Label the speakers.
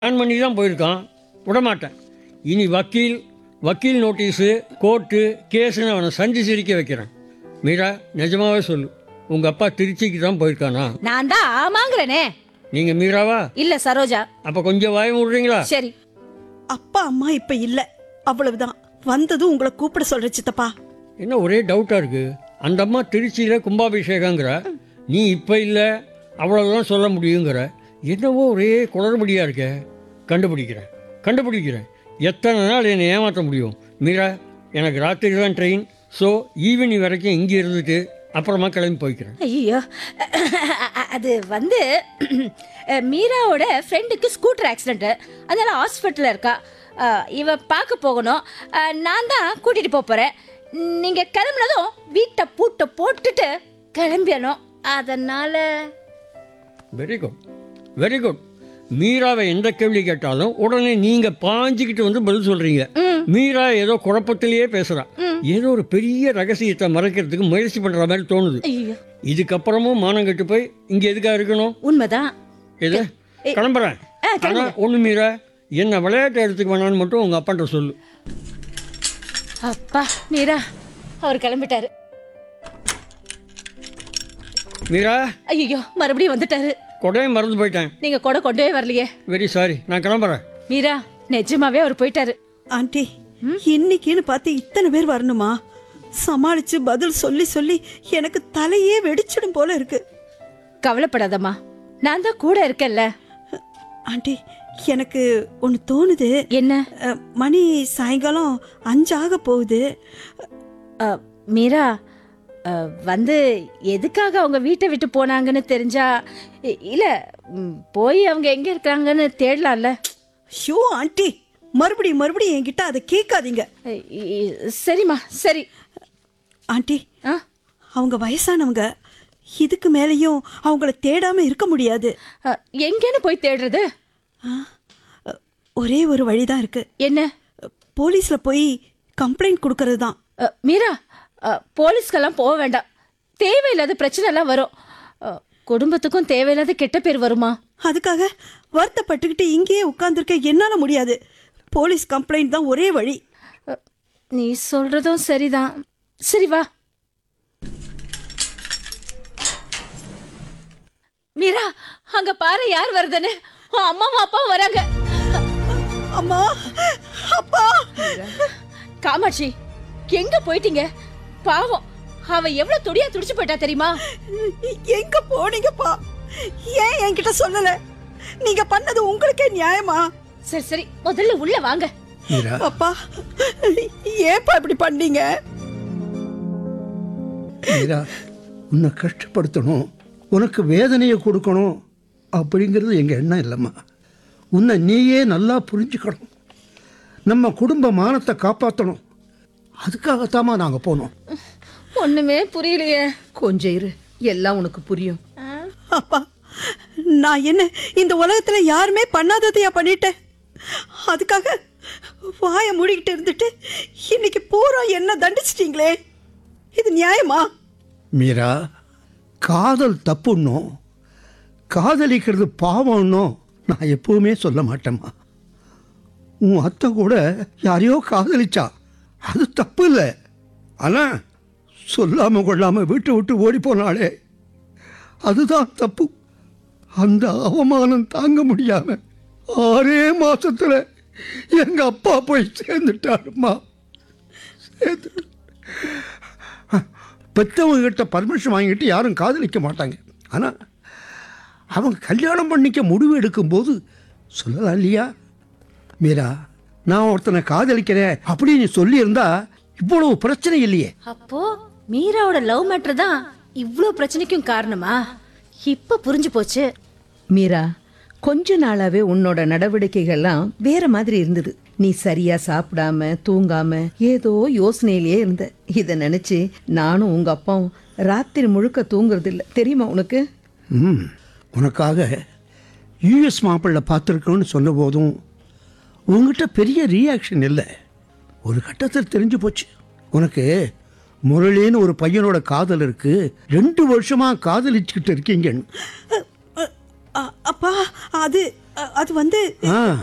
Speaker 1: Plan பண்ணி தான் போயிருக்கான் விடமாட்டேன் இனி வக்கீல் வக்கீல் நோட்டீஸு கோர்ட்டு கேஸுன்னு அவனை சந்தி சிரிக்க வைக்கிறேன் மீரா நிஜமாவே சொல்லு உங்கள் அப்பா திருச்சிக்கு தான் போயிருக்கானா
Speaker 2: நான் தான் ஆமாங்கிறனே
Speaker 1: நீங்கள் மீராவா
Speaker 2: இல்ல சரோஜா
Speaker 1: அப்போ கொஞ்சம் வாய விடுறீங்களா
Speaker 2: சரி
Speaker 3: அப்பா அம்மா இப்ப இல்ல அவ்வளவுதான் வந்ததும் உங்களை கூப்பிட சொல்ற சித்தப்பா
Speaker 1: என்ன ஒரே டவுட்டாக இருக்குது அந்த அம்மா திருச்சியில் கும்பாபிஷேகங்கிற நீ இப்போ இல்லை அவ்வளவுதான் சொல்ல முடியுங்கிற என்னவோ ஒரே குளறுபடியாக இருக்க கண்டுபிடிக்கிறேன் கண்டுபிடிக்கிறேன் எத்தனை நாள் என்னை ஏமாற்ற முடியும் மீரா எனக்கு ராத்திரி தான் ட்ரெயின் ஸோ ஈவினிங் வரைக்கும் இங்கே இருந்துட்டு அப்புறமா கிளம்பி போய்க்கிறேன்
Speaker 2: ஐயோ அது வந்து மீராவோட ஃப்ரெண்டுக்கு ஸ்கூட்டர் ஆக்சிடென்ட் அதனால ஹாஸ்பிட்டலில் இருக்கா அஹ், இவ பார்க்க போகணும் அஹ், நான் தான் கூட்டிட்டு போக போறேன் நீங்க கிளம்புனதும் வீட்டை பூட்டை போட்டுட்டு கிளம்பிடணும் அதனால
Speaker 1: வெரி குட் வெரி குட் மீராவை எந்த கேள்வி கேட்டாலும் உடனே நீங்கள் பாஞ்சிக்கிட்டு வந்து பதில் சொல்கிறீங்க மீரா ஏதோ குழப்பத்திலேயே பேசுகிறா ஏதோ ஒரு பெரிய ரகசியத்தை மறைக்கிறதுக்கு முயற்சி பண்ணுற மாதிரி தோணுது
Speaker 2: ஐயோ
Speaker 1: இதுக்கப்புறமும் மானம் கெட்டு போய் இங்கே எதுக்காக இருக்கணும்
Speaker 2: உண்மைதான்
Speaker 1: எது கிளம்புறேன்
Speaker 2: ஆ, கிளம்புங்க.
Speaker 1: ஆனால் ஒன்று மீரா என்ன விளையாட்டு எடுத்துக்க வேணான்னு மட்டும் உங்கள் அப்பான்ட்ட சொல்லு
Speaker 2: அப்பா மீரா அவர் கிளம்பிட்டாரு
Speaker 1: மீரா
Speaker 2: ஐயோ மறுபடியும் வந்துட்டாரு
Speaker 1: கொடையும் மறந்து போயிட்டேன்
Speaker 2: நீங்க கூட கொண்டே வரலையே
Speaker 1: வெரி சாரி நான் கிளம்புறேன்
Speaker 2: மீரா நிஜமாவே அவர் போயிட்டாரு
Speaker 3: ஆண்டி இன்னைக்குன்னு பார்த்து இத்தனை பேர் வரணுமா சமாளிச்சு பதில் சொல்லி சொல்லி எனக்கு தலையே வெடிச்சிடும் போல இருக்கு
Speaker 2: கவலைப்படாதம்மா நான் தான் கூட இருக்கேன்ல
Speaker 3: ஆண்டி எனக்கு ஒன்று தோணுது
Speaker 2: என்ன
Speaker 3: அஹ், மணி சாயங்காலம் அஞ்சாக போகுது
Speaker 2: அ, மீரா அ, வந்து எதுக்காக அவங்க வீட்டை விட்டு போனாங்கன்னு தெரிஞ்சா இ- இல்ல ம், போய் அவங்க எங்க இருக்காங்கன்னு தேடலாம்ல
Speaker 3: ஷோ ஆண்டி மறுபடியும் மறுபடியும் என்கிட்ட அதை கேட்காதீங்க
Speaker 2: இ- இ- சரிம்மா சரி
Speaker 3: ஆண்டி
Speaker 2: ஆ
Speaker 3: அவங்க வயசானவங்க இதுக்கு மேலேயும் அவங்கள தேடாம இருக்க முடியாது
Speaker 2: அ, எங்கன்னு போய் தேடுறது
Speaker 3: ஆ, அஹ், ஒரே ஒரு வழிதான் இருக்கு
Speaker 2: என்ன
Speaker 3: போலீஸ்ல போய் கம்ப்ளைண்ட் கொடுக்கறது தான்
Speaker 2: அ, மீரா அ, போலீஸ்க்கெல்லாம் போக வேண்டாம் தேவையில்லாத பிரச்சனை எல்லாம் வரும் அ, குடும்பத்துக்கும் தேவையில்லாத கெட்ட பேர் வருமா
Speaker 3: அதுக்காக வருத்தப்பட்டுக்கிட்டு இங்கேயே உட்கார்ந்துருக்க என்னால முடியாது போலீஸ் கம்ப்ளைண்ட் தான் ஒரே வழி
Speaker 2: அ, நீ சொல்றதும் சரிதான் சரி வா மீரா அங்க பாரு யார் வருதுன்னு உன் அம்மாவும் அப்பாவும் வராங்க
Speaker 3: அம்மா அப்பா
Speaker 2: காமாட்சி எங்க போயிட்டீங்க பாவம் அவ எவ்வளவு துடியா துடிச்சு போயிட்டா தெரியுமா
Speaker 3: எங்க போனீங்கப்பா ஏன் என்கிட்ட சொல்லல நீங்க பண்ணது உங்களுக்கே நியாயமா
Speaker 2: சரி சரி முதல்ல உள்ள வாங்க
Speaker 4: மீரா
Speaker 3: அப்பா ஏப்பா இப்படி பண்ணீங்க
Speaker 4: மீரா உன்னை கஷ்டப்படுத்தணும் உனக்கு வேதனையை கொடுக்கணும் அப்படிங்கிறது எங்கள் எண்ணம் இல்லைம்மா உன்னை நீயே நல்லா புரிஞ்சுக்கணும் நம்ம குடும்ப மானத்தை காப்பாற்றணும் அதுக்காகத்தாம்மா நாங்கள் போனோம்
Speaker 2: ஒண்ணுமே புரியலையே
Speaker 5: கொஞ்சம் இரு எல்லாம் உனக்கு புரியும்
Speaker 3: அப்பா நான் என்ன இந்த உலகத்துல யாருமே பண்ணாததையா பண்ணிட்டேன் அதுக்காக வாயை மூடிக்கிட்டு இருந்துட்டு இன்னைக்கு பூரா என்ன தண்டிச்சிட்டீங்களே இது நியாயமா
Speaker 4: மீரா காதல் தப்புன்னும் காதலிக்கிறது பாவம்னும் நான் எப்பவுமே சொல்ல மாட்டேம்மா உன் அத்தை கூட யாரையோ காதலிச்சா அது தப்பு இல்லை ஆனால் சொல்லாமல் கொள்ளாமல் வீட்டை விட்டு ஓடி போனாலே அதுதான் தப்பு அந்த அவமானம் தாங்க முடியாம ஆறே மாசத்துல எங்க அப்பா போய் சேர்ந்துட்டாருமா சேர்ந்துட்டு பெற்றவங்க கிட்ட பர்மிஷன் வாங்கிட்டு யாரும் காதலிக்க மாட்டாங்க ஆனால் அவங்க கல்யாணம் பண்ணிக்க முடிவு எடுக்கும்போது சொல்லலாம் இல்லையா மீரா நான் ஒருத்தனை காதலிக்கிறேன் அப்படின்னு சொல்லியிருந்தா இவ்வளவு பிரச்சனை இல்லையே
Speaker 2: அப்போ மீராவோட லவ் மேட்டர் தான் இவ்ளோ பிரச்சனைக்கும் காரணமா இப்ப புரிஞ்சு போச்சு
Speaker 5: மீரா கொஞ்ச நாளாவே உன்னோட நடவடிக்கைகள்லாம் வேற மாதிரி இருந்தது நீ சரியா சாப்பிடாம தூங்காம ஏதோ யோசனையிலேயே இருந்த இத நினைச்சு நானும் உங்க அப்பாவும் ராத்திரி முழுக்க தூங்குறது இல்ல தெரியுமா உனக்கு
Speaker 4: ம் உனக்காக யூஎஸ் மாப்பிள்ளை பார்த்துருக்கோன்னு சொன்ன போதும் உங்ககிட்ட பெரிய ரியாக்ஷன் இல்லை ஒரு கட்டத்தில் தெரிஞ்சு போச்சு உனக்கு முரளின்னு ஒரு பையனோட காதல் இருக்கு ரெண்டு வருஷமா காதலிச்சுக்கிட்டு இருக்கீங்கன்னு
Speaker 3: அ- அப்பா அது அ- அது வந்து
Speaker 4: ஆ